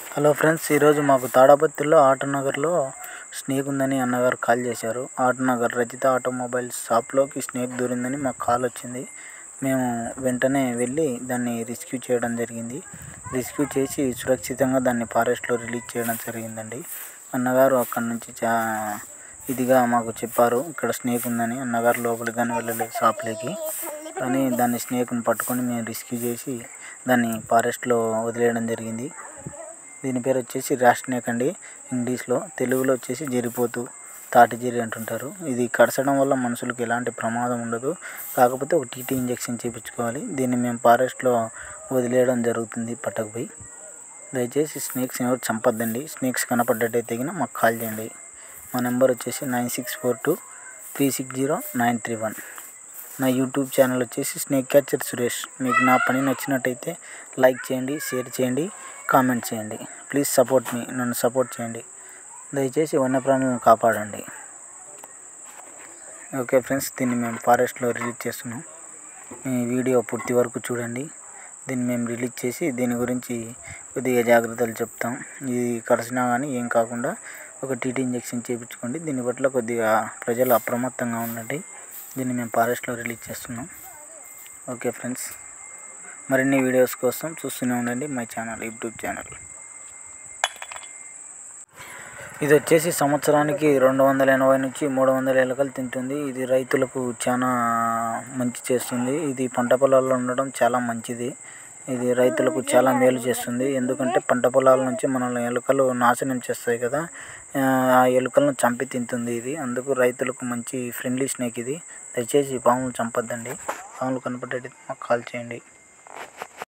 hello friends ఈరోజు మాకు తాడాపత్రిలో ఆటోనగర్లో snake ఉందని అన్నగారు కాల్ చేశారు ఆటోనగర్ రజిత ఆటోమొబైల్స్ షాప్లోకి స్నేక్ దూరిందని మాకు కాల్ వచ్చింది మేము వెంటనే వెళ్ళి దాన్ని రెస్క్యూ చేయడం జరిగింది రెస్క్యూ చేసి సురక్షితంగా దాన్ని ఫారెస్ట్లో రిలీజ్ చేయడం జరిగిందండి అన్నగారు అక్కడి నుంచి చా ఇదిగా మాకు చెప్పారు ఇక్కడ స్నేక్ ఉందని అన్నగారు లోపలికి కానీ వెళ్ళలేదు షాప్లోకి కానీ దాన్ని స్నేక్ని పట్టుకొని మేము రెస్క్యూ చేసి దాన్ని ఫారెస్ట్లో వదిలేయడం జరిగింది దీని పేరు వచ్చేసి ర్యాష్ స్నేక్ అండి ఇంగ్లీష్లో తెలుగులో వచ్చేసి జరిపోతు తాటిజెరి అంటుంటారు ఇది కరచడం వల్ల మనుషులకు ఎలాంటి ప్రమాదం ఉండదు కాకపోతే ఒక టీటీ ఇంజెక్షన్ చేయించుకోవాలి దీన్ని మేము ఫారెస్ట్లో వదిలేయడం జరుగుతుంది పట్టకపోయి దయచేసి స్నేక్స్ ఎవరు చంపొద్దండి స్నేక్స్ కనపడ్డట్టయితే గిన మాకు కాల్ చేయండి మా నెంబర్ వచ్చేసి nine six four two three six zero nine three one నా యూట్యూబ్ ఛానల్ వచ్చేసి స్నేక్ క్యాచర్ సురేష్ మీకు నా పని నచ్చినట్టయితే లైక్ చేయండి షేర్ చేయండి కామెంట్ చేయండి ప్లీజ్ సపోర్ట్ మీ నన్ను సపోర్ట్ చేయండి దయచేసి వన్యప్రాణులను కాపాడండి ఓకే ఫ్రెండ్స్ దీన్ని మేము ఫారెస్ట్లో రిలీజ్ చేస్తున్నాం ఈ వీడియో పూర్తి వరకు చూడండి దీన్ని మేము రిలీజ్ చేసి దీని గురించి కొద్దిగా జాగ్రత్తలు చెప్తాం ఇది కరిచినా కానీ ఏం కాకుండా ఒక టీటీ ఇంజెక్షన్ చేయించుకోండి దీని పట్ల కొద్దిగా ప్రజలు అప్రమత్తంగా ఉండండి దీన్ని మేము ఫారెస్ట్లో రిలీజ్ చేస్తున్నాం ఓకే ఫ్రెండ్స్ మరిన్ని వీడియోస్ కోసం చూస్తూనే ఉండండి మై ఛానల్ యూట్యూబ్ ఛానల్ ఇది వచ్చేసి సంవత్సరానికి రెండు వందల ఎనభై నుంచి మూడు వందల ఎలుకలు తింటుంది ఇది రైతులకు చాలా మంచి చేస్తుంది ఇది పంట పొలాల్లో ఉండడం చాలా మంచిది ఇది రైతులకు చాలా మేలు చేస్తుంది ఎందుకంటే పంట పొలాల నుంచి మనల్ని ఎలుకలు నాశనం చేస్తాయి కదా ఆ ఎలుకలను చంపి తింటుంది ఇది అందుకు రైతులకు మంచి ఫ్రెండ్లీ స్నేక్ ఇది దయచేసి పాములు చంపొద్దండి పాములు కనపడేది మాకు కాల్ చేయండి